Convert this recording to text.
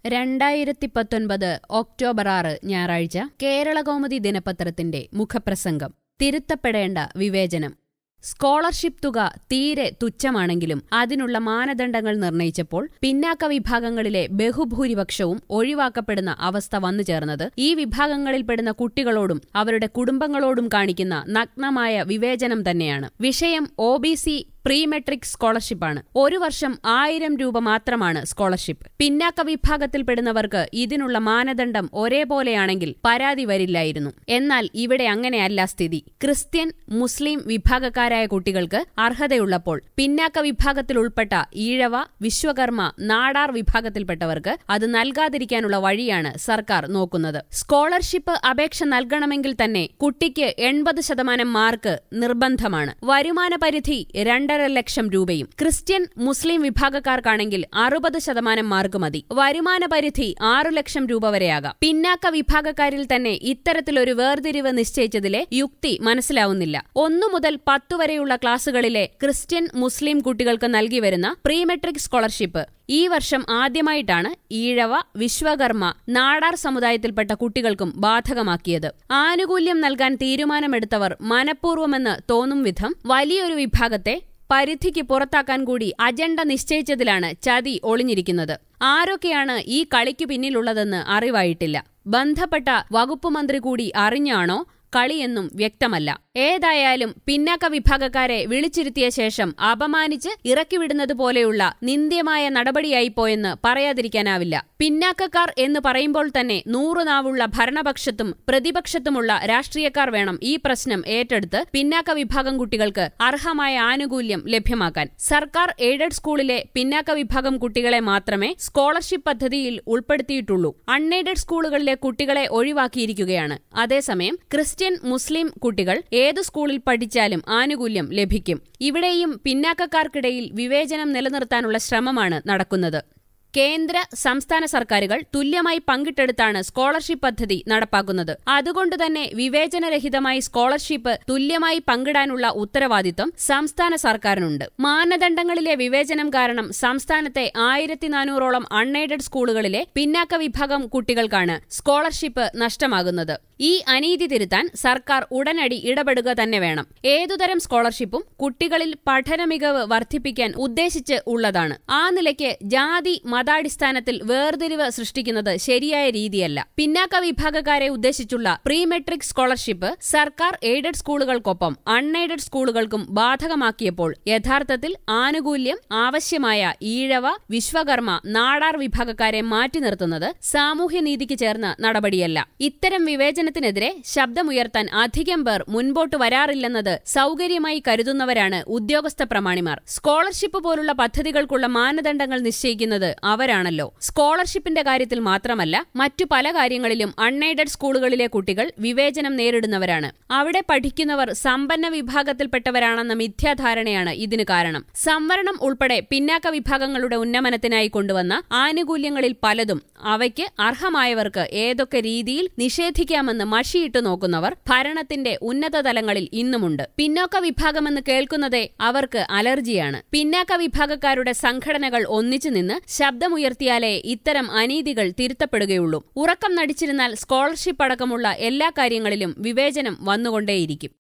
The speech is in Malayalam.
രണ്ടായിരത്തി പത്തൊൻപത് ഒക്ടോബർ ആറ് ഞായറാഴ്ച കേരളകൗമുദി ദിനപത്രത്തിന്റെ മുഖപ്രസംഗം തിരുത്തപ്പെടേണ്ട വിവേചനം സ്കോളർഷിപ്പ് തുക തീരെ തുച്ഛമാണെങ്കിലും അതിനുള്ള മാനദണ്ഡങ്ങൾ നിർണയിച്ചപ്പോൾ പിന്നാക്ക വിഭാഗങ്ങളിലെ ബഹുഭൂരിപക്ഷവും ഒഴിവാക്കപ്പെടുന്ന അവസ്ഥ വന്നു ചേർന്നത് ഈ വിഭാഗങ്ങളിൽപ്പെടുന്ന കുട്ടികളോടും അവരുടെ കുടുംബങ്ങളോടും കാണിക്കുന്ന നഗ്നമായ വിവേചനം തന്നെയാണ് വിഷയം O B C pre metric സ്കോളർഷിപ്പാണ് ഒരു വർഷം ആയിരം രൂപ മാത്രമാണ് സ്കോളർഷിപ്പ് പിന്നാക്ക വിഭാഗത്തിൽപ്പെടുന്നവർക്ക് ഇതിനുള്ള മാനദണ്ഡം ഒരേപോലെയാണെങ്കിൽ പരാതി വരില്ലായിരുന്നു എന്നാൽ ഇവിടെ അങ്ങനെയല്ല സ്ഥിതി ക്രിസ്ത്യൻ മുസ്ലിം വിഭാഗക്കാരായ കുട്ടികൾക്ക് അർഹതയുള്ളപ്പോൾ പിന്നാക്ക വിഭാഗത്തിൽ ഉൾപ്പെട്ട ഈഴവ വിശ്വകർമ്മ നാടാർ വിഭാഗത്തിൽപ്പെട്ടവർക്ക് അത് നൽകാതിരിക്കാനുള്ള വഴിയാണ് സർക്കാർ നോക്കുന്നത് സ്കോളർഷിപ്പ് അപേക്ഷ നൽകണമെങ്കിൽ തന്നെ കുട്ടിക്ക് എൺപത് ശതമാനം മാർക്ക് നിർബന്ധമാണ് വരുമാന പരിധി രണ്ടര ലക്ഷം രൂപയും ക്രിസ്ത്യൻ മുസ്ലിം വിഭാഗക്കാർക്കാണെങ്കിൽ അറുപത് ശതമാനം മാർക്ക് മതി വരുമാന പരിധി ആറു ലക്ഷം രൂപ വരെയാകാം പിന്നാക്ക വിഭാഗക്കാരിൽ തന്നെ ഇത്തരത്തിലൊരു വേർതിരിവ് നിശ്ചയിച്ചതിലെ യുക്തി മനസ്സിലാവുന്നില്ല ഒന്നു മുതൽ പത്തു വരെയുള്ള ക്ലാസുകളിലെ ക്രിസ്ത്യൻ മുസ്ലിം കുട്ടികൾക്ക് നൽകി വരുന്ന പ്രീ മെട്രിക് സ്കോളർഷിപ്പ് ഈ വർഷം ആദ്യമായിട്ടാണ് ഈഴവ വിശ്വകർമ്മ നാടാർ സമുദായത്തിൽപ്പെട്ട കുട്ടികൾക്കും ബാധകമാക്കിയത് ആനുകൂല്യം നൽകാൻ തീരുമാനമെടുത്തവർ മനഃപൂർവ്വമെന്ന് തോന്നും വിധം വലിയൊരു വിഭാഗത്തെ പരിധിക്ക് പുറത്താക്കാൻ കൂടി അജണ്ട നിശ്ചയിച്ചതിലാണ് ചതി ഒളിഞ്ഞിരിക്കുന്നത് ആരൊക്കെയാണ് ഈ കളിക്കു പിന്നിലുള്ളതെന്ന് അറിവായിട്ടില്ല ബന്ധപ്പെട്ട വകുപ്പ് മന്ത്രി കൂടി അറിഞ്ഞാണോ കളിയെന്നും വ്യക്തമല്ല ഏതായാലും പിന്നാക്ക വിഭാഗക്കാരെ വിളിച്ചിരുത്തിയ ശേഷം അപമാനിച്ച് ഇറക്കിവിടുന്നത് പോലെയുള്ള നിന്ദ്യമായ നടപടിയായിപ്പോയെന്ന് പറയാതിരിക്കാനാവില്ല പിന്നാക്കക്കാർ എന്ന് പറയുമ്പോൾ തന്നെ നൂറു നാവുള്ള ഭരണപക്ഷത്തും പ്രതിപക്ഷത്തുമുള്ള രാഷ്ട്രീയക്കാർ വേണം ഈ പ്രശ്നം ഏറ്റെടുത്ത് പിന്നാക്ക വിഭാഗം കുട്ടികൾക്ക് അർഹമായ ആനുകൂല്യം ലഭ്യമാക്കാൻ സർക്കാർ എയ്ഡഡ് സ്കൂളിലെ പിന്നാക്ക വിഭാഗം കുട്ടികളെ മാത്രമേ സ്കോളർഷിപ്പ് പദ്ധതിയിൽ ഉൾപ്പെടുത്തിയിട്ടുള്ളൂ അൺഎയ്ഡഡ് സ്കൂളുകളിലെ കുട്ടികളെ ഒഴിവാക്കിയിരിക്കുകയാണ് അതേസമയം ക്രിസ്ത്യൻ മുസ്ലിം കുട്ടികൾ ഏതു സ്കൂളിൽ പഠിച്ചാലും ആനുകൂല്യം ലഭിക്കും ഇവിടെയും പിന്നാക്കക്കാർക്കിടയിൽ വിവേചനം നിലനിർത്താനുള്ള ശ്രമമാണ് നടക്കുന്നത് കേന്ദ്ര സംസ്ഥാന സർക്കാരുകൾ തുല്യമായി പങ്കിട്ടെടുത്താണ് സ്കോളർഷിപ്പ് പദ്ധതി നടപ്പാക്കുന്നത് അതുകൊണ്ടുതന്നെ വിവേചനരഹിതമായി സ്കോളർഷിപ്പ് തുല്യമായി പങ്കിടാനുള്ള ഉത്തരവാദിത്വം സംസ്ഥാന സർക്കാരിനുണ്ട് മാനദണ്ഡങ്ങളിലെ വിവേചനം കാരണം സംസ്ഥാനത്തെ ആയിരത്തി നാനൂറോളം അൺഎയ്ഡഡ് സ്കൂളുകളിലെ പിന്നാക്ക വിഭാഗം കുട്ടികൾക്കാണ് സ്കോളർഷിപ്പ് നഷ്ടമാകുന്നത് ഈ അനീതി തിരുത്താൻ സർക്കാർ ഉടനടി ഇടപെടുക തന്നെ വേണം ഏതുതരം സ്കോളർഷിപ്പും കുട്ടികളിൽ പഠന മികവ് വർദ്ധിപ്പിക്കാൻ ഉദ്ദേശിച്ച് ഉള്ളതാണ് ആ നിലയ്ക്ക് ജാതി മതാടിസ്ഥാനത്തിൽ വേർതിരിവ് സൃഷ്ടിക്കുന്നത് ശരിയായ രീതിയല്ല പിന്നാക്ക വിഭാഗക്കാരെ ഉദ്ദേശിച്ചുള്ള പ്രീ മെട്രിക് സ്കോളർഷിപ്പ് സർക്കാർ എയ്ഡഡ് സ്കൂളുകൾക്കൊപ്പം അൺഎയ്ഡഡ് സ്കൂളുകൾക്കും ബാധകമാക്കിയപ്പോൾ യഥാർത്ഥത്തിൽ ആനുകൂല്യം ആവശ്യമായ ഈഴവ വിശ്വകർമ്മ നാടാർ വിഭാഗക്കാരെ മാറ്റി നിർത്തുന്നത് സാമൂഹ്യനീതിക്ക് ചേർന്ന നടപടിയല്ല ഇത്തരം വിവേചനത്തിനെതിരെ ശബ്ദമുയർത്താൻ അധികം പേർ മുൻപോട്ട് വരാറില്ലെന്നത് സൗകര്യമായി കരുതുന്നവരാണ് ഉദ്യോഗസ്ഥ പ്രമാണിമാർ സ്കോളർഷിപ്പ് പോലുള്ള പദ്ധതികൾക്കുള്ള മാനദണ്ഡങ്ങൾ നിശ്ചയിക്കുന്നത് അവരാണല്ലോ സ്കോളർഷിപ്പിന്റെ കാര്യത്തിൽ മാത്രമല്ല മറ്റു പല കാര്യങ്ങളിലും അൺഎയ്ഡഡ് സ്കൂളുകളിലെ കുട്ടികൾ വിവേചനം നേരിടുന്നവരാണ് അവിടെ പഠിക്കുന്നവർ സമ്പന്ന വിഭാഗത്തിൽപ്പെട്ടവരാണെന്ന മിഥ്യാധാരണയാണ് ഇതിന് കാരണം സംവരണം ഉൾപ്പെടെ പിന്നാക്ക വിഭാഗങ്ങളുടെ ഉന്നമനത്തിനായി കൊണ്ടുവന്ന ആനുകൂല്യങ്ങളിൽ പലതും അവയ്ക്ക് അർഹമായവർക്ക് ഏതൊക്കെ രീതിയിൽ നിഷേധിക്കാമെന്ന് മഷിയിട്ട് നോക്കുന്നവർ ഭരണത്തിന്റെ ഉന്നത തലങ്ങളിൽ ഇന്നുമുണ്ട് പിന്നോക്ക വിഭാഗമെന്ന് കേൾക്കുന്നതേ അവർക്ക് അലർജിയാണ് പിന്നാക്ക വിഭാഗക്കാരുടെ സംഘടനകൾ ഒന്നിച്ചു നിന്ന് ശബ്ദമുയർത്തിയാലേ ഇത്തരം അനീതികൾ തിരുത്തപ്പെടുകയുള്ളൂ ഉറക്കം നടിച്ചിരുന്നാൽ സ്കോളർഷിപ്പ് അടക്കമുള്ള എല്ലാ കാര്യങ്ങളിലും വിവേചനം വന്നുകൊണ്ടേയിരിക്കും